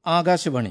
ആകാശവാണി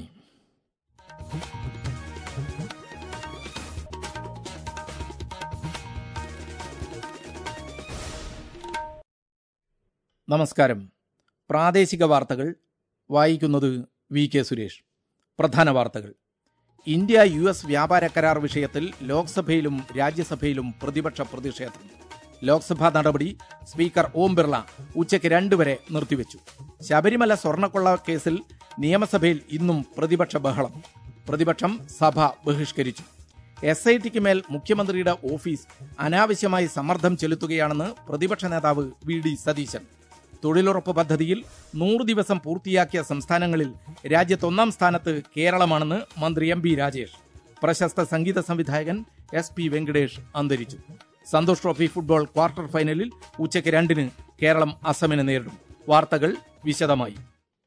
നമസ്കാരം പ്രാദേശിക വാർത്തകൾ വായിക്കുന്നത് വി കെ സുരേഷ് പ്രധാന വാർത്തകൾ ഇന്ത്യ യു എസ് വ്യാപാര കരാർ വിഷയത്തിൽ ലോക്സഭയിലും രാജ്യസഭയിലും പ്രതിപക്ഷ പ്രതിഷേധം ലോക്സഭാ നടപടി സ്പീക്കർ ഓം ബിർള ഉച്ചയ്ക്ക് രണ്ടുവരെ നിർത്തിവെച്ചു ശബരിമല സ്വർണ്ണക്കൊള്ള കേസിൽ നിയമസഭയിൽ ഇന്നും പ്രതിപക്ഷ ബഹളം പ്രതിപക്ഷം സഭ ബഹിഷ്കരിച്ചു എസ് ഐ ടിക്ക് മേൽ മുഖ്യമന്ത്രിയുടെ ഓഫീസ് അനാവശ്യമായി സമ്മർദ്ദം ചെലുത്തുകയാണെന്ന് പ്രതിപക്ഷ നേതാവ് വി ഡി സതീശൻ തൊഴിലുറപ്പ് പദ്ധതിയിൽ നൂറ് ദിവസം പൂർത്തിയാക്കിയ സംസ്ഥാനങ്ങളിൽ രാജ്യത്തൊന്നാം സ്ഥാനത്ത് കേരളമാണെന്ന് മന്ത്രി എം ബി രാജേഷ് പ്രശസ്ത സംഗീത സംവിധായകൻ എസ് പി വെങ്കടേഷ് അന്തരിച്ചു സന്തോഷ് ട്രോഫി ഫുട്ബോൾ ക്വാർട്ടർ ഫൈനലിൽ ഉച്ചയ്ക്ക് രണ്ടിന് കേരളം അസമിനെ നേരിടും വാർത്തകൾ വിശദമായി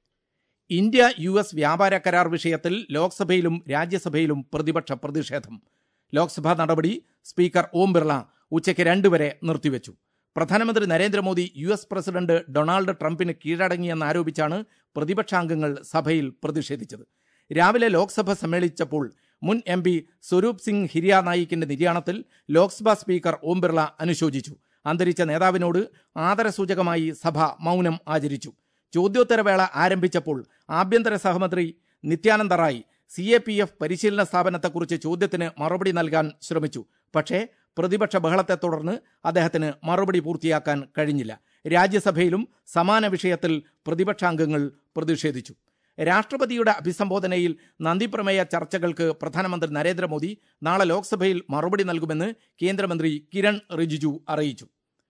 ഇന്ത്യ യു എസ് വ്യാപാര കരാർ വിഷയത്തിൽ ലോക്സഭയിലും രാജ്യസഭയിലും പ്രതിപക്ഷ പ്രതിഷേധം ലോക്സഭാ നടപടി സ്പീക്കർ ഓം ബിർള ഉച്ചയ്ക്ക് രണ്ടുവരെ നിർത്തിവെച്ചു പ്രധാനമന്ത്രി Narendra Modi U S president Donald ട്രംപിന് കീഴടങ്ങിയെന്നാരോപിച്ചാണ് പ്രതിപക്ഷാംഗങ്ങൾ സഭയിൽ പ്രതിഷേധിച്ചത് രാവിലെ ലോക്സഭ സമ്മേളിച്ചപ്പോൾ മുൻ എം പി സ്വരൂപ് സിംഗ് ഹിരിയ നായിക്കിന്റെ നിര്യാണത്തിൽ ലോക്സഭാ സ്പീക്കർ ഓം ബിർള അനുശോചിച്ചു അന്തരിച്ച നേതാവിനോട് ആദരസൂചകമായി സഭ മൗനം ആചരിച്ചു ചോദ്യോത്തരവേള ആരംഭിച്ചപ്പോൾ ആഭ്യന്തര സഹമന്ത്രി Nityananda Rai C A P F പരിശീലന സ്ഥാപനത്തെക്കുറിച്ച് ചോദ്യത്തിന് മറുപടി നൽകാൻ ശ്രമിച്ചു പക്ഷേ പ്രതിപക്ഷ ബഹളത്തെ തുടർന്ന് അദ്ദേഹത്തിന് മറുപടി പൂർത്തിയാക്കാൻ കഴിഞ്ഞില്ല രാജ്യസഭയിലും സമാന വിഷയത്തിൽ പ്രതിപക്ഷാംഗങ്ങൾ പ്രതിഷേധിച്ചു രാഷ്ട്രപതിയുടെ അഭിസംബോധനയിൽ നന്ദിപ്രമേയ ചർച്ചകൾക്ക് പ്രധാനമന്ത്രി നരേന്ദ്രമോദി നാളെ ലോക്സഭയിൽ മറുപടി നൽകുമെന്ന് കേന്ദ്രമന്ത്രി കിരൺ റിജിജു അറിയിച്ചു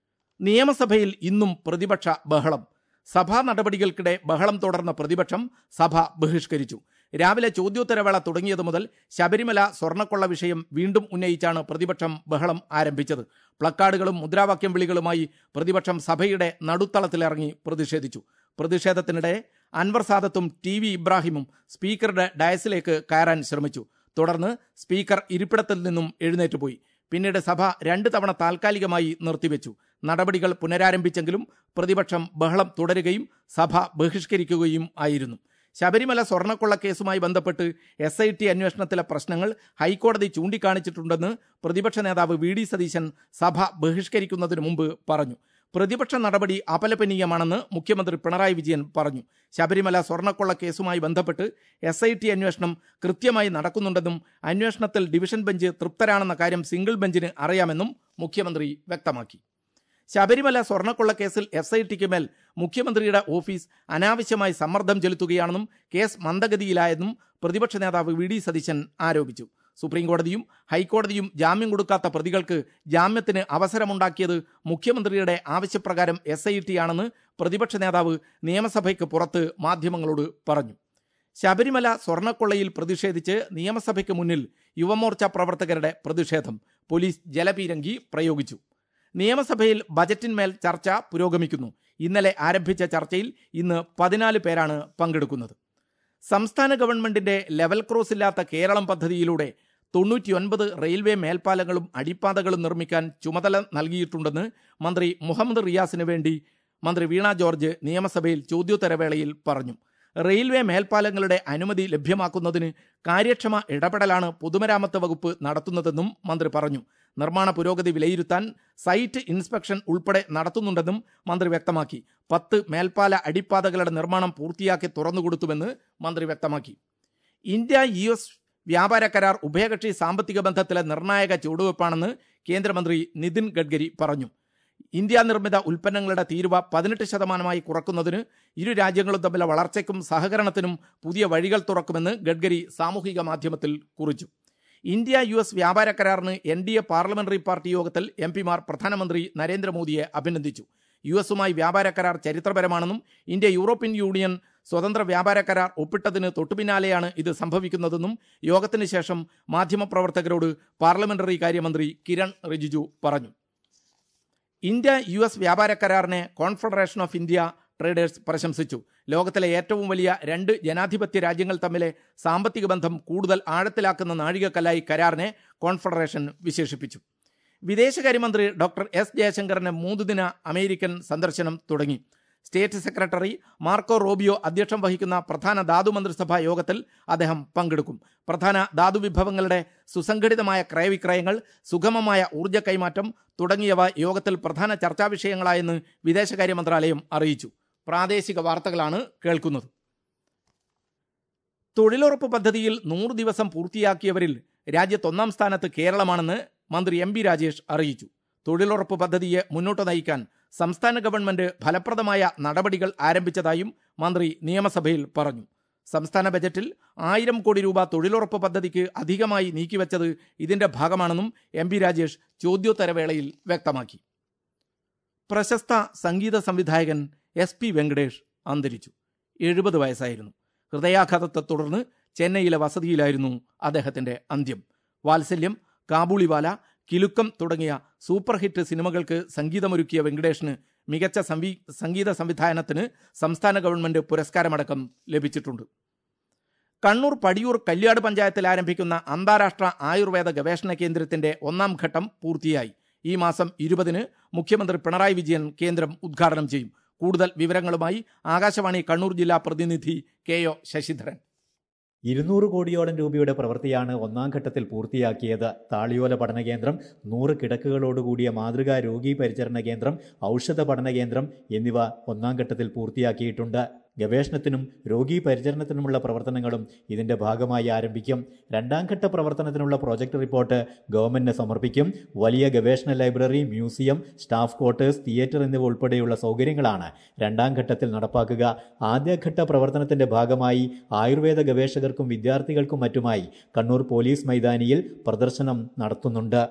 നിയമസഭയിൽ ഇന്നും പ്രതിപക്ഷ ബഹളം സഭാ നടപടികൾക്കിടെ ബഹളം തുടർന്ന പ്രതിപക്ഷം സഭ ബഹിഷ്കരിച്ചു രാവിലെ ചോദ്യോത്തരവേള തുടങ്ങിയതു മുതൽ ശബരിമല സ്വർണ്ണക്കൊള്ള വിഷയം വീണ്ടും ഉന്നയിച്ചാണ് പ്രതിപക്ഷം ബഹളം ആരംഭിച്ചത് പ്ലക്കാർഡുകളും മുദ്രാവാക്യം വിളികളുമായി പ്രതിപക്ഷം സഭയുടെ നടുത്തളത്തിലിറങ്ങി പ്രതിഷേധിച്ചു പ്രതിഷേധത്തിനിടെ അൻവർ സാദത്തും ടി വി ഇബ്രാഹിമും സ്പീക്കറുടെ ഡയസിലേക്ക് കയറാൻ ശ്രമിച്ചു തുടർന്ന് സ്പീക്കർ ഇരിപ്പിടത്തിൽ നിന്നും എഴുന്നേറ്റുപോയി പിന്നീട് സഭ രണ്ട് തവണ താൽക്കാലികമായി നിർത്തിവെച്ചു നടപടികൾ പുനരാരംഭിച്ചെങ്കിലും പ്രതിപക്ഷം ബഹളം തുടരുകയും സഭ ബഹിഷ്കരിക്കുകയും ആയിരുന്നു ശബരിമല സ്വർണ്ണക്കൊള്ള കേസുമായി ബന്ധപ്പെട്ട് എസ് ഐ ടി അന്വേഷണത്തിലെ പ്രശ്നങ്ങൾ ഹൈക്കോടതി ചൂണ്ടിക്കാണിച്ചിട്ടുണ്ടെന്ന് പ്രതിപക്ഷ നേതാവ് വി ഡി സതീശൻ സഭ ബഹിഷ്കരിക്കുന്നതിന് മുമ്പ് പറഞ്ഞു പ്രതിപക്ഷ നടപടി അപലപനീയമാണെന്ന് മുഖ്യമന്ത്രി പിണറായി വിജയൻ പറഞ്ഞു ശബരിമല സ്വർണ്ണക്കൊള്ള കേസുമായി ബന്ധപ്പെട്ട് എസ് ഐ ടി അന്വേഷണം കൃത്യമായി നടക്കുന്നുണ്ടെന്നും അന്വേഷണത്തിൽ ഡിവിഷൻ ബെഞ്ച് തൃപ്തരാണെന്ന കാര്യം സിംഗിൾ ബെഞ്ചിന് അറിയാമെന്നും മുഖ്യമന്ത്രി വ്യക്തമാക്കി ശബരിമല സ്വർണ്ണക്കൊള്ള കേസിൽ എസ് ഐ ടിക്ക് മേൽ മുഖ്യമന്ത്രിയുടെ ഓഫീസ് അനാവശ്യമായി സമ്മർദ്ദം ചെലുത്തുകയാണെന്നും കേസ് മന്ദഗതിയിലായെന്നും പ്രതിപക്ഷ നേതാവ് വി ഡി സതീശൻ ആരോപിച്ചു സുപ്രീംകോടതിയും ഹൈക്കോടതിയും ജാമ്യം കൊടുക്കാത്ത പ്രതികൾക്ക് ജാമ്യത്തിന് അവസരമുണ്ടാക്കിയത് മുഖ്യമന്ത്രിയുടെ ആവശ്യപ്രകാരം എസ് ഐ ടി ആണെന്ന് പ്രതിപക്ഷ നേതാവ് നിയമസഭയ്ക്ക് പുറത്ത് മാധ്യമങ്ങളോട് പറഞ്ഞു ശബരിമല സ്വർണ്ണക്കൊള്ളയിൽ പ്രതിഷേധിച്ച് നിയമസഭയ്ക്ക് മുന്നിൽ യുവമോർച്ച പ്രവർത്തകരുടെ പ്രതിഷേധം പോലീസ് ജലപീരങ്കി പ്രയോഗിച്ചു നിയമസഭയിൽ ബജറ്റിന്മേൽ ചർച്ച പുരോഗമിക്കുന്നു ഇന്നലെ ആരംഭിച്ച ചർച്ചയിൽ ഇന്ന് പതിനാല് പേരാണ് പങ്കെടുക്കുന്നത് സംസ്ഥാന ഗവൺമെന്റിന്റെ ലെവൽ ക്രോസ് ഇല്ലാത്ത കേരളം പദ്ധതിയിലൂടെ തൊണ്ണൂറ്റിയൊൻപത് റെയിൽവേ മേൽപ്പാലങ്ങളും അടിപ്പാതകളും നിർമ്മിക്കാൻ ചുമതല നൽകിയിട്ടുണ്ടെന്ന് മന്ത്രി മുഹമ്മദ് റിയാസിന് വേണ്ടി മന്ത്രി വീണ ജോർജ് നിയമസഭയിൽ ചോദ്യോത്തരവേളയിൽ പറഞ്ഞു റെയിൽവേ മേൽപ്പാലങ്ങളുടെ അനുമതി ലഭ്യമാക്കുന്നതിന് കാര്യക്ഷമ ഇടപെടലാണ് പൊതുമരാമത്ത് വകുപ്പ് നടത്തുന്നതെന്നും മന്ത്രി പറഞ്ഞു നിർമ്മാണ പുരോഗതി വിലയിരുത്താൻ സൈറ്റ് ഇൻസ്പെക്ഷൻ ഉൾപ്പെടെ നടത്തുന്നുണ്ടെന്നും മന്ത്രി വ്യക്തമാക്കി പത്ത് മേൽപ്പാല അടിപ്പാതകളുടെ നിർമ്മാണം പൂർത്തിയാക്കി തുറന്നുകൊടുത്തുവെന്ന് മന്ത്രി വ്യക്തമാക്കി ഇന്ത്യ യു എസ് വ്യാപാര കരാർ ഉഭയകക്ഷി സാമ്പത്തിക ബന്ധത്തിലെ നിർണായക ചുവടുവെപ്പാണെന്ന് കേന്ദ്രമന്ത്രി നിതിൻ ഗഡ്കരി പറഞ്ഞു ഇന്ത്യ നിർമ്മിത ഉൽപ്പന്നങ്ങളുടെ തീരുവ പതിനെട്ട് ശതമാനമായി കുറക്കുന്നതിന് ഇരു രാജ്യങ്ങളും തമ്മിലെ വളർച്ചയ്ക്കും സഹകരണത്തിനും പുതിയ വഴികൾ തുറക്കുമെന്ന് ഗഡ്കരി സാമൂഹിക മാധ്യമത്തിൽ കുറിച്ചു ഇന്ത്യ യു എസ് വ്യാപാര കരാറിന് N D A parliamentary party യോഗത്തിൽ എം പിമാർ പ്രധാനമന്ത്രി നരേന്ദ്രമോദിയെ അഭിനന്ദിച്ചു യു എസുമായി വ്യാപാര കരാർ ചരിത്രപരമാണെന്നും ഇന്ത്യ യൂറോപ്യൻ യൂണിയൻ സ്വതന്ത്ര വ്യാപാര കരാർ ഒപ്പിട്ടതിന് തൊട്ടുപിന്നാലെയാണ് ഇത് സംഭവിക്കുന്നതെന്നും യോഗത്തിന് ശേഷം മാധ്യമപ്രവർത്തകരോട് പാർലമെന്ററി കാര്യമന്ത്രി കിരൺ റിജിജു പറഞ്ഞു ഇന്ത്യ യു എസ് വ്യാപാര കരാറിനെ കോൺഫെഡറേഷൻ ഓഫ് ഇന്ത്യ ട്രേഡേഴ്സ് പ്രശംസിച്ചു ലോകത്തിലെ ഏറ്റവും വലിയ രണ്ട് ജനാധിപത്യ രാജ്യങ്ങൾ തമ്മിലെ സാമ്പത്തിക ബന്ധം കൂടുതൽ ആഴത്തിലാക്കുന്ന നാഴികക്കല്ലായി കരാറിനെ കോൺഫെഡറേഷൻ വിശേഷിപ്പിച്ചു വിദേശകാര്യമന്ത്രി ഡോക്ടർ എസ് ജയശങ്കറിന് മൂന്ന് ദിന അമേരിക്കൻ സന്ദർശനം തുടങ്ങി സ്റ്റേറ്റ് സെക്രട്ടറി മാർക്കോ റോബിയോ അധ്യക്ഷം വഹിക്കുന്ന പ്രധാന ധാതു മന്ത്രിസഭാ യോഗത്തിൽ അദ്ദേഹം പങ്കെടുക്കും പ്രധാന ധാതു വിഭവങ്ങളുടെ സുസംഘടിതമായ ക്രയവിക്രയങ്ങൾ സുഗമമായ ഊർജ്ജ കൈമാറ്റം തുടങ്ങിയവ യോഗത്തിൽ പ്രധാന ചർച്ചാ വിഷയങ്ങളായെന്ന് വിദേശകാര്യ മന്ത്രാലയം അറിയിച്ചു പ്രാദേശിക വാർത്തകളാണ് കേൾക്കുന്നത് തൊഴിലുറപ്പ് പദ്ധതിയിൽ നൂറ് ദിവസം പൂർത്തിയാക്കിയവരിൽ രാജ്യത്ത് ഒന്നാം സ്ഥാനത്ത് കേരളമാണെന്ന് മന്ത്രി എം ബി രാജേഷ് അറിയിച്ചു തൊഴിലുറപ്പ് പദ്ധതിയെ മുന്നോട്ട് നയിക്കാൻ സംസ്ഥാന ഗവൺമെന്റ് ഫലപ്രദമായ നടപടികൾ ആരംഭിച്ചതായും മന്ത്രി നിയമസഭയിൽ പറഞ്ഞു സംസ്ഥാന ബജറ്റിൽ ആയിരം കോടി രൂപ തൊഴിലുറപ്പ് പദ്ധതിക്ക് അധികമായി നീക്കിവച്ചത് ഇതിന്റെ ഭാഗമാണെന്നും എം പി രാജേഷ് ചോദ്യോത്തരവേളയിൽ വ്യക്തമാക്കി പ്രശസ്ത സംഗീത സംവിധായകൻ എസ് പി വെങ്കടേഷ് അന്തരിച്ചു എഴുപത് വയസ്സായിരുന്നു ഹൃദയാഘാതത്തെ തുടർന്ന് ചെന്നൈയിലെ വസതിയിലായിരുന്നു അദ്ദേഹത്തിന്റെ അന്ത്യം വാത്സല്യം കാബൂളിവാല കിലുക്കം തുടങ്ങിയ സൂപ്പർ ഹിറ്റ് സിനിമകൾക്ക് സംഗീതമൊരുക്കിയ വെങ്കടേഷിന് മികച്ച സംവി സംഗീത സംവിധാനത്തിന് സംസ്ഥാന ഗവൺമെന്റ് പുരസ്കാരമടക്കം ലഭിച്ചിട്ടുണ്ട് കണ്ണൂർ പടിയൂർ കല്യാട് പഞ്ചായത്തിൽ ആരംഭിക്കുന്ന അന്താരാഷ്ട്ര ആയുർവേദ ഗവേഷണ കേന്ദ്രത്തിന്റെ ഒന്നാം ഘട്ടം പൂർത്തിയായി ഈ മാസം ഇരുപതിന് മുഖ്യമന്ത്രി പിണറായി വിജയൻ കേന്ദ്രം ഉദ്ഘാടനം ചെയ്യും കൂടുതൽ വിവരങ്ങളുമായി ആകാശവാണി കണ്ണൂർ ജില്ലാ പ്രതിനിധി കെ ഒ ശശിധരൻ ഇരുന്നൂറ് കോടിയോളം രൂപയുടെ പ്രവൃത്തിയാണ് ഒന്നാം ഘട്ടത്തിൽ പൂർത്തിയാക്കിയത് താളിയോല പഠന കേന്ദ്രം നൂറ് കിടക്കുകളോടുകൂടിയ മാതൃകാ രോഗി പരിചരണ കേന്ദ്രം ഔഷധ പഠന കേന്ദ്രം എന്നിവ ഒന്നാം ഘട്ടത്തിൽ പൂർത്തിയാക്കിയിട്ടുണ്ട് ഗവേഷണത്തിനും രോഗി പരിചരണത്തിനുമുള്ള പ്രവർത്തനങ്ങളും ഇതിന്റെ ഭാഗമായി ആരംഭിക്കും രണ്ടാം ഘട്ട പ്രവർത്തനത്തിനുള്ള പ്രോജക്ട് റിപ്പോർട്ട് ഗവൺമെന്റിന് സമർപ്പിക്കും വലിയ ഗവേഷണ library museum staff quarters theatre എന്നിവ ഉൾപ്പെടെയുള്ള സൗകര്യങ്ങളാണ് രണ്ടാം ഘട്ടത്തിൽ നടപ്പാക്കുക ആദ്യഘട്ട പ്രവർത്തനത്തിന്റെ ഭാഗമായി ആയുർവേദ ഗവേഷകർക്കും വിദ്യാർത്ഥികൾക്കും മറ്റുമായി കണ്ണൂർ പോലീസ് മൈതാനിയിൽ പ്രദർശനം നടത്തുന്നുണ്ട്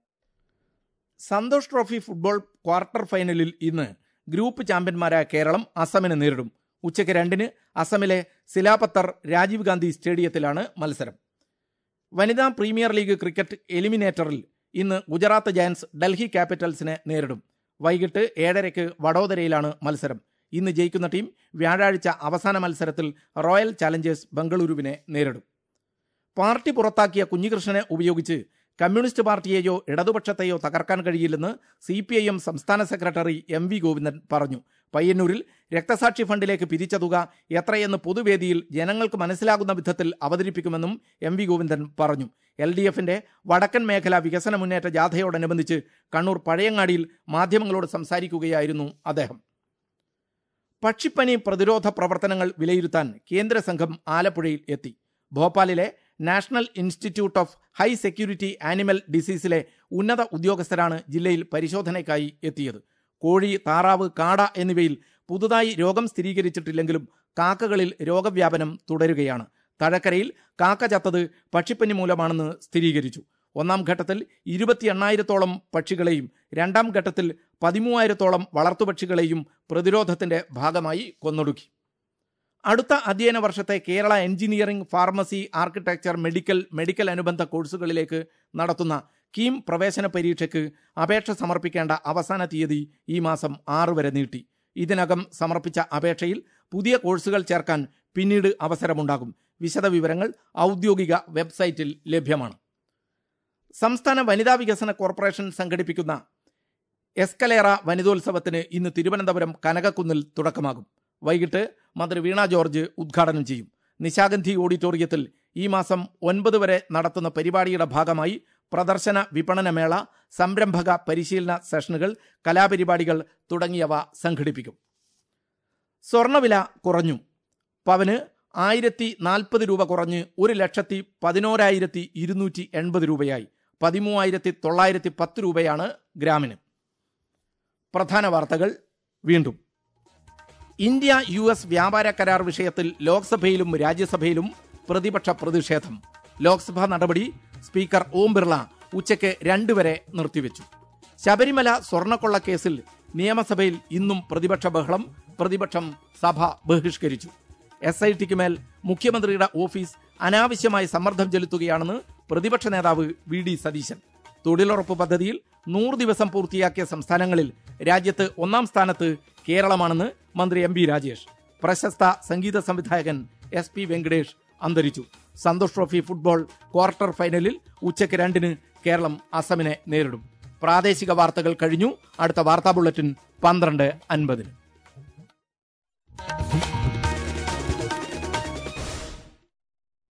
സന്തോഷ് ട്രോഫി ഫുട്ബോൾ ക്വാർട്ടർ ഫൈനലിൽ ഇന്ന് ഗ്രൂപ്പ് ചാമ്പ്യന്മാരായ കേരളം അസമിനെ നേരിടും ഉച്ചയ്ക്ക് രണ്ടിന് അസമിലെ സിലാപത്തർ രാജീവ് ഗാന്ധി സ്റ്റേഡിയത്തിലാണ് മത്സരം വനിതാ പ്രീമിയർ ലീഗ് ക്രിക്കറ്റ് എലിമിനേറ്ററിൽ ഇന്ന് ഗുജറാത്ത് ജയൻസ് ഡൽഹി ക്യാപിറ്റൽസിനെ നേരിടും വൈകിട്ട് ഏഴരയ്ക്ക് വഡോദരയിലാണ് മത്സരം ഇന്ന് ജയിക്കുന്ന ടീം വ്യാഴാഴ്ച അവസാന മത്സരത്തിൽ റോയൽ ചാലഞ്ചേഴ്സ് ബംഗളൂരുവിനെ നേരിടും പാർട്ടി പുറത്താക്കിയ കുഞ്ഞികൃഷ്ണനെ ഉപയോഗിച്ച് കമ്മ്യൂണിസ്റ്റ് പാർട്ടിയെയോ ഇടതുപക്ഷത്തെയോ തകർക്കാൻ കഴിയില്ലെന്ന് സി പി ഐ എം സംസ്ഥാന സെക്രട്ടറി എം വി ഗോവിന്ദൻ പറഞ്ഞു പയ്യന്നൂരിൽ രക്തസാക്ഷി ഫണ്ടിലേക്ക് പിരിച്ച തുക എത്രയെന്ന് പൊതുവേദിയിൽ ജനങ്ങൾക്ക് മനസ്സിലാകുന്ന വിധത്തിൽ അവതരിപ്പിക്കുമെന്നും എം വി ഗോവിന്ദൻ പറഞ്ഞു എൽ ഡി എഫിന്റെ വടക്കൻ മേഖല വികസന മുന്നേറ്റ ജാഥയോടനുബന്ധിച്ച് കണ്ണൂർ പഴയങ്ങാടിയിൽ മാധ്യമങ്ങളോട് സംസാരിക്കുകയായിരുന്നു അദ്ദേഹം പക്ഷിപ്പനി പ്രതിരോധ പ്രവർത്തനങ്ങൾ വിലയിരുത്താൻ കേന്ദ്ര സംഘം ആലപ്പുഴയിൽ എത്തി ഭോപ്പാലിലെ national institute of high security animal ഡിസീസിലെ ഉന്നത ഉദ്യോഗസ്ഥരാണ് ജില്ലയിൽ പരിശോധനയ്ക്കായി എത്തിയത് കോഴി താറാവ് കാട എന്നിവയിൽ പുതുതായി രോഗം സ്ഥിരീകരിച്ചിട്ടില്ലെങ്കിലും കാക്കകളിൽ രോഗവ്യാപനം തുടരുകയാണ് തഴക്കരയിൽ കാക്ക ചത്തത് പക്ഷിപ്പനി മൂലമാണെന്ന് സ്ഥിരീകരിച്ചു ഒന്നാം ഘട്ടത്തിൽ ഇരുപത്തി എണ്ണായിരത്തോളം പക്ഷികളെയും രണ്ടാം ഘട്ടത്തിൽ പതിമൂവായിരത്തോളം വളർത്തുപക്ഷികളെയും പ്രതിരോധത്തിന്റെ ഭാഗമായി കൊന്നൊടുക്കി അടുത്ത അധ്യയന വർഷത്തെ Kerala engineering pharmacy architecture medical medical അനുബന്ധ കോഴ്സുകളിലേക്ക് നടത്തുന്ന കീം പ്രവേശന പരീക്ഷയ്ക്ക് അപേക്ഷ സമർപ്പിക്കേണ്ട അവസാന തീയതി ഈ മാസം ആറ് വരെ നീട്ടി ഇതിനകം സമർപ്പിച്ച അപേക്ഷയിൽ പുതിയ കോഴ്സുകൾ ചേർക്കാൻ പിന്നീട് അവസരമുണ്ടാകും വിശദവിവരങ്ങൾ ഔദ്യോഗിക വെബ്സൈറ്റിൽ ലഭ്യമാണ് സംസ്ഥാന വനിതാ വികസന കോർപ്പറേഷൻ സംഘടിപ്പിക്കുന്ന എസ്കലേറ വനിതോത്സവത്തിന് ഇന്ന് തിരുവനന്തപുരം കനകക്കുന്നിൽ തുടക്കമാകും വൈകിട്ട് മന്ത്രി വീണ ജോർജ് ഉദ്ഘാടനം ചെയ്യും നിശാഗന്ധി ഓഡിറ്റോറിയത്തിൽ ഈ മാസം ഒൻപത് വരെ നടത്തുന്ന പരിപാടിയുടെ ഭാഗമായി പ്രദർശന വിപണനമേള സംരംഭക പരിശീലന സെഷനുകൾ കലാപരിപാടികൾ തുടങ്ങിയവ സംഘടിപ്പിക്കും സ്വർണവില കുറഞ്ഞു പവന് ആയിരത്തി നാൽപ്പത് രൂപ കുറഞ്ഞ് ഒരു ലക്ഷത്തി പതിനോരായിരത്തി ഇരുന്നൂറ്റി എൺപത് രൂപയായി പതിമൂവായിരത്തി തൊള്ളായിരത്തി പത്ത് രൂപയാണ് ഗ്രാമിന് പ്രധാന വാർത്തകൾ വീണ്ടും ഇന്ത്യ യു എസ് വ്യാപാര കരാർ വിഷയത്തിൽ ലോക്സഭയിലും രാജ്യസഭയിലും പ്രതിപക്ഷ പ്രതിഷേധം ലോക്സഭാ നടപടി സ്പീക്കർ ഓം ബിർള ഉച്ചയ്ക്ക് രണ്ടുവരെ നിർത്തിവെച്ചു ശബരിമല സ്വർണ്ണക്കൊള്ള കേസിൽ നിയമസഭയിൽ ഇന്നും പ്രതിപക്ഷ ബഹളം പ്രതിപക്ഷം സഭ ബഹിഷ്കരിച്ചു എസ് ഐ ടിക്ക് മേൽ മുഖ്യമന്ത്രിയുടെ ഓഫീസ് അനാവശ്യമായി സമ്മർദ്ദം ചെലുത്തുകയാണെന്ന് പ്രതിപക്ഷ നേതാവ് വി ഡി സതീശൻ തൊഴിലുറപ്പ് പദ്ധതിയിൽ നൂറ് ദിവസം പൂർത്തിയാക്കിയ സംസ്ഥാനങ്ങളിൽ രാജ്യത്ത് ഒന്നാം സ്ഥാനത്ത് കേരളമാണെന്ന് മന്ത്രി എം ബി രാജേഷ് പ്രശസ്ത സംഗീത സംവിധായകൻ എസ് പി വെങ്കടേഷ് അന്തരിച്ചു സന്തോഷ് ട്രോഫി ഫുട്ബോൾ ക്വാർട്ടർ ഫൈനലിൽ ഉച്ചയ്ക്ക് രണ്ടിന് കേരളം അസമിനെ നേരിടും പ്രാദേശിക വാർത്തകൾ കഴിഞ്ഞു അടുത്ത വാർത്താ ബുള്ളറ്റിൻ പന്ത്രണ്ട് അൻപതിന്